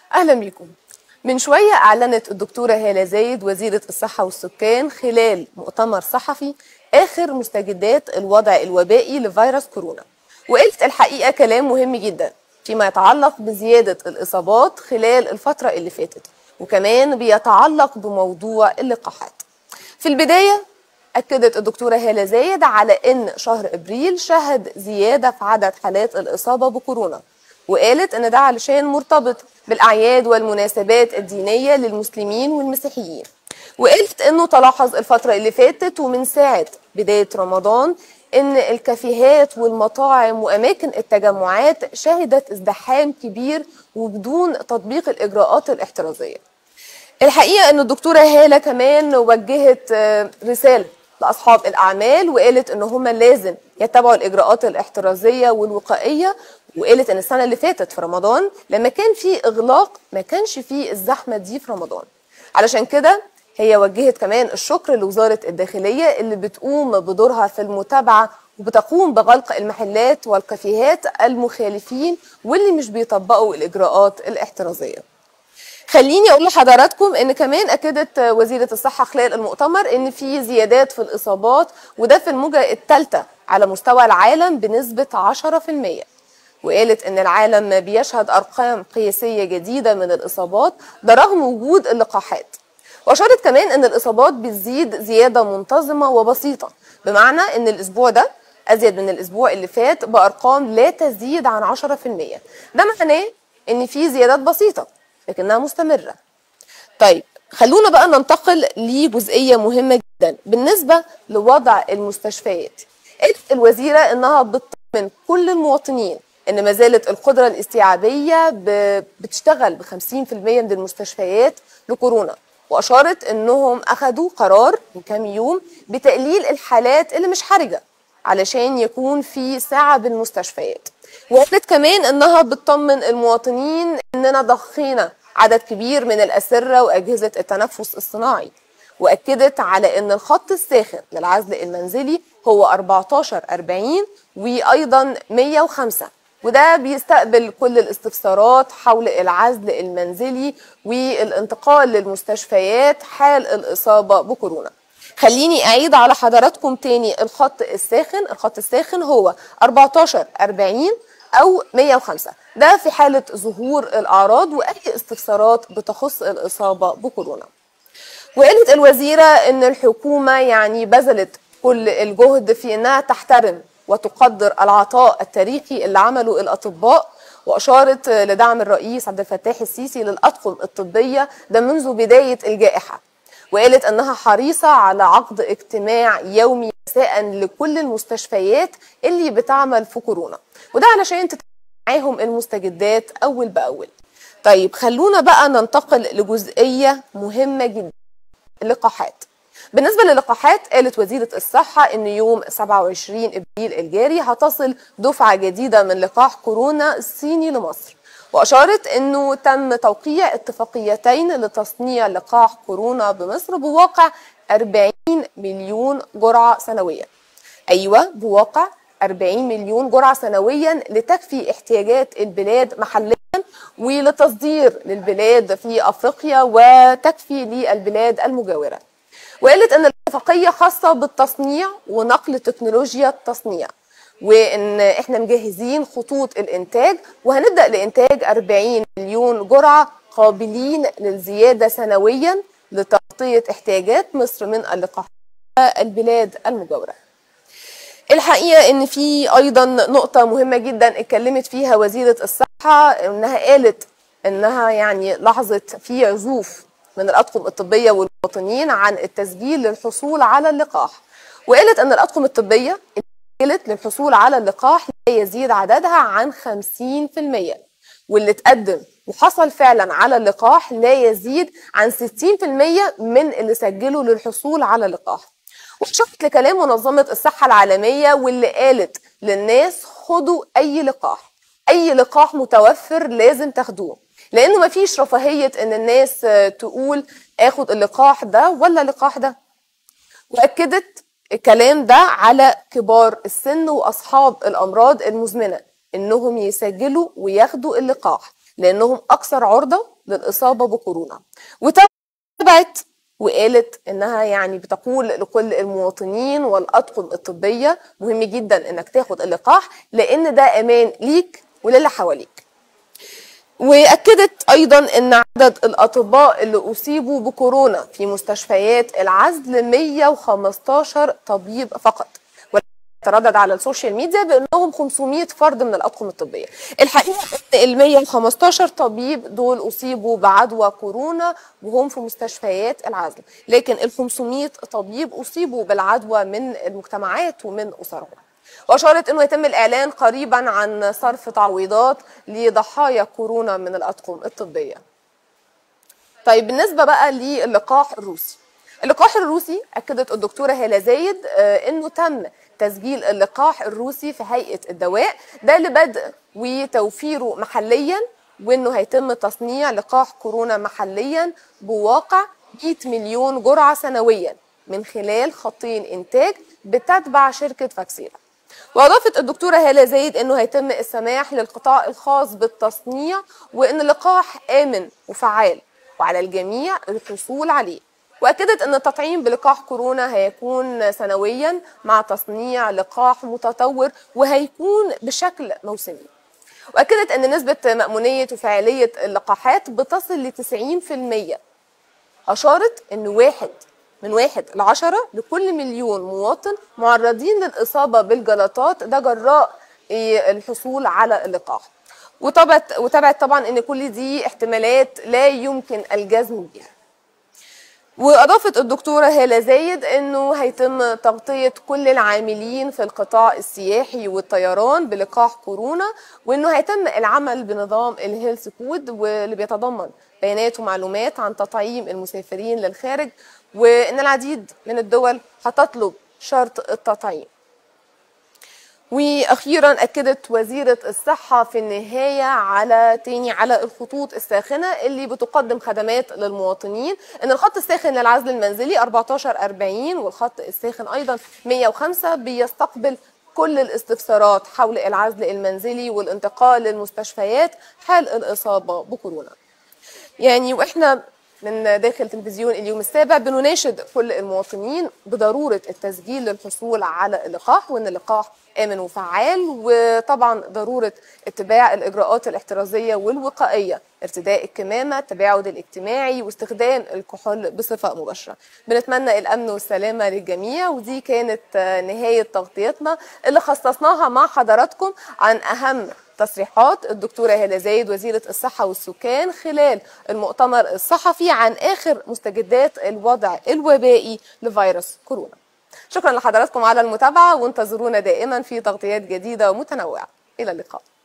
اهلا بيكم من شويه اعلنت الدكتوره هاله زايد وزيره الصحه والسكان خلال مؤتمر صحفي اخر مستجدات الوضع الوبائي لفيروس كورونا وقالت الحقيقه كلام مهم جدا فيما يتعلق بزياده الاصابات خلال الفتره اللي فاتت وكمان بيتعلق بموضوع اللقاحات في البدايه أكدت الدكتورة هالة زايد على أن شهر أبريل شهد زيادة في عدد حالات الإصابة بكورونا وقالت أن ده علشان مرتبط بالأعياد والمناسبات الدينية للمسلمين والمسيحيين وقالت أنه تلاحظ الفترة اللي فاتت ومن ساعة بداية رمضان أن الكافيهات والمطاعم وأماكن التجمعات شهدت ازدحام كبير وبدون تطبيق الإجراءات الاحترازية الحقيقة أن الدكتورة هالة كمان وجهت رسالة لاصحاب الاعمال وقالت ان هم لازم يتبعوا الاجراءات الاحترازيه والوقائيه وقالت ان السنه اللي فاتت في رمضان لما كان في اغلاق ما كانش فيه الزحمه دي في رمضان علشان كده هي وجهت كمان الشكر لوزاره الداخليه اللي بتقوم بدورها في المتابعه وبتقوم بغلق المحلات والكافيهات المخالفين واللي مش بيطبقوا الاجراءات الاحترازيه خليني اقول لحضراتكم ان كمان اكدت وزيره الصحه خلال المؤتمر ان في زيادات في الاصابات وده في الموجه الثالثه على مستوى العالم بنسبه 10% وقالت ان العالم بيشهد ارقام قياسيه جديده من الاصابات ده رغم وجود اللقاحات واشارت كمان ان الاصابات بتزيد زياده منتظمه وبسيطه بمعنى ان الاسبوع ده ازيد من الاسبوع اللي فات بارقام لا تزيد عن 10% ده معناه ان في زيادات بسيطه لكنها مستمرة طيب خلونا بقى ننتقل لجزئية مهمة جدا بالنسبة لوضع المستشفيات قالت الوزيرة انها بتطمن كل المواطنين ان ما زالت القدرة الاستيعابية بتشتغل ب 50% من المستشفيات لكورونا واشارت انهم اخذوا قرار من كام يوم بتقليل الحالات اللي مش حرجة علشان يكون في سعة بالمستشفيات وقالت كمان انها بتطمن المواطنين اننا ضخينا عدد كبير من الاسره واجهزه التنفس الصناعي واكدت على ان الخط الساخن للعزل المنزلي هو 14 40 وايضا 105 وده بيستقبل كل الاستفسارات حول العزل المنزلي والانتقال للمستشفيات حال الاصابه بكورونا خليني اعيد على حضراتكم تاني الخط الساخن الخط الساخن هو 14 40 او 105 ده في حاله ظهور الاعراض واي استفسارات بتخص الاصابه بكورونا وقالت الوزيره ان الحكومه يعني بذلت كل الجهد في انها تحترم وتقدر العطاء التاريخي اللي عمله الاطباء واشارت لدعم الرئيس عبد الفتاح السيسي للاطقم الطبيه ده منذ بدايه الجائحه وقالت انها حريصه على عقد اجتماع يومي مساء لكل المستشفيات اللي بتعمل في كورونا وده علشان تتابع معاهم المستجدات اول باول طيب خلونا بقى ننتقل لجزئيه مهمه جدا اللقاحات بالنسبه للقاحات قالت وزيره الصحه ان يوم 27 ابريل الجاري هتصل دفعه جديده من لقاح كورونا الصيني لمصر وأشارت أنه تم توقيع اتفاقيتين لتصنيع لقاح كورونا بمصر بواقع 40 مليون جرعة سنويا أيوة بواقع 40 مليون جرعة سنويا لتكفي احتياجات البلاد محليا ولتصدير للبلاد في أفريقيا وتكفي للبلاد المجاورة وقالت أن الاتفاقية خاصة بالتصنيع ونقل تكنولوجيا التصنيع وان احنا مجهزين خطوط الانتاج وهنبدا لانتاج 40 مليون جرعه قابلين للزياده سنويا لتغطيه احتياجات مصر من اللقاح البلاد المجاوره. الحقيقه ان في ايضا نقطه مهمه جدا اتكلمت فيها وزيره الصحه انها قالت انها يعني لاحظت في عزوف من الاطقم الطبيه والمواطنين عن التسجيل للحصول على اللقاح وقالت ان الاطقم الطبيه سجلت للحصول على اللقاح لا يزيد عددها عن 50% واللي تقدم وحصل فعلا على اللقاح لا يزيد عن 60% من اللي سجلوا للحصول على اللقاح وشفت لكلام منظمة الصحة العالمية واللي قالت للناس خدوا أي لقاح أي لقاح متوفر لازم تاخدوه لأنه مفيش رفاهية إن الناس تقول آخد اللقاح ده ولا اللقاح ده وأكدت الكلام ده على كبار السن واصحاب الامراض المزمنه انهم يسجلوا وياخدوا اللقاح لأنهم أكثر عرضة للإصابة بكورونا وتابعت وقالت انها يعني بتقول لكل المواطنين والاطقم الطبيه مهم جدا انك تاخد اللقاح لان ده امان ليك وللي حواليك واكدت ايضا ان عدد الاطباء اللي اصيبوا بكورونا في مستشفيات العزل 115 طبيب فقط تردد على السوشيال ميديا بانهم 500 فرد من الاطقم الطبيه. الحقيقه ان ال 115 طبيب دول اصيبوا بعدوى كورونا وهم في مستشفيات العزل، لكن ال 500 طبيب اصيبوا بالعدوى من المجتمعات ومن اسرهم. واشارت انه يتم الاعلان قريبا عن صرف تعويضات لضحايا كورونا من الاطقم الطبيه. طيب بالنسبه بقى للقاح الروسي. اللقاح الروسي اكدت الدكتوره هاله زايد انه تم تسجيل اللقاح الروسي في هيئه الدواء ده لبدء وتوفيره محليا وانه هيتم تصنيع لقاح كورونا محليا بواقع 100 مليون جرعه سنويا من خلال خطين انتاج بتتبع شركه فاكسيرا. واضافت الدكتوره هاله زايد انه هيتم السماح للقطاع الخاص بالتصنيع وان اللقاح امن وفعال وعلى الجميع الحصول عليه. واكدت ان التطعيم بلقاح كورونا هيكون سنويا مع تصنيع لقاح متطور وهيكون بشكل موسمي واكدت ان نسبه مامونيه وفعاليه اللقاحات بتصل ل 90% اشارت ان واحد من واحد لعشرة لكل مليون مواطن معرضين للإصابة بالجلطات ده جراء الحصول على اللقاح وتابعت وتابعت طبعا ان كل دي احتمالات لا يمكن الجزم بها واضافت الدكتوره هاله زايد انه هيتم تغطيه كل العاملين في القطاع السياحي والطيران بلقاح كورونا وانه هيتم العمل بنظام الهيلث كود واللي بيتضمن بيانات ومعلومات عن تطعيم المسافرين للخارج وان العديد من الدول هتطلب شرط التطعيم واخيرا اكدت وزيره الصحه في النهايه على تاني على الخطوط الساخنه اللي بتقدم خدمات للمواطنين ان الخط الساخن للعزل المنزلي 1440 والخط الساخن ايضا 105 بيستقبل كل الاستفسارات حول العزل المنزلي والانتقال للمستشفيات حال الاصابه بكورونا. يعني واحنا من داخل تلفزيون اليوم السابع بنناشد كل المواطنين بضروره التسجيل للحصول على اللقاح وان اللقاح امن وفعال وطبعا ضروره اتباع الاجراءات الاحترازيه والوقائيه ارتداء الكمامه التباعد الاجتماعي واستخدام الكحول بصفه مباشره بنتمنى الامن والسلامه للجميع ودي كانت نهايه تغطيتنا اللي خصصناها مع حضراتكم عن اهم تصريحات الدكتورة هالة زايد وزيرة الصحة والسكان خلال المؤتمر الصحفي عن آخر مستجدات الوضع الوبائي لفيروس كورونا شكرا لحضراتكم على المتابعة وانتظرونا دائما في تغطيات جديدة ومتنوعة إلى اللقاء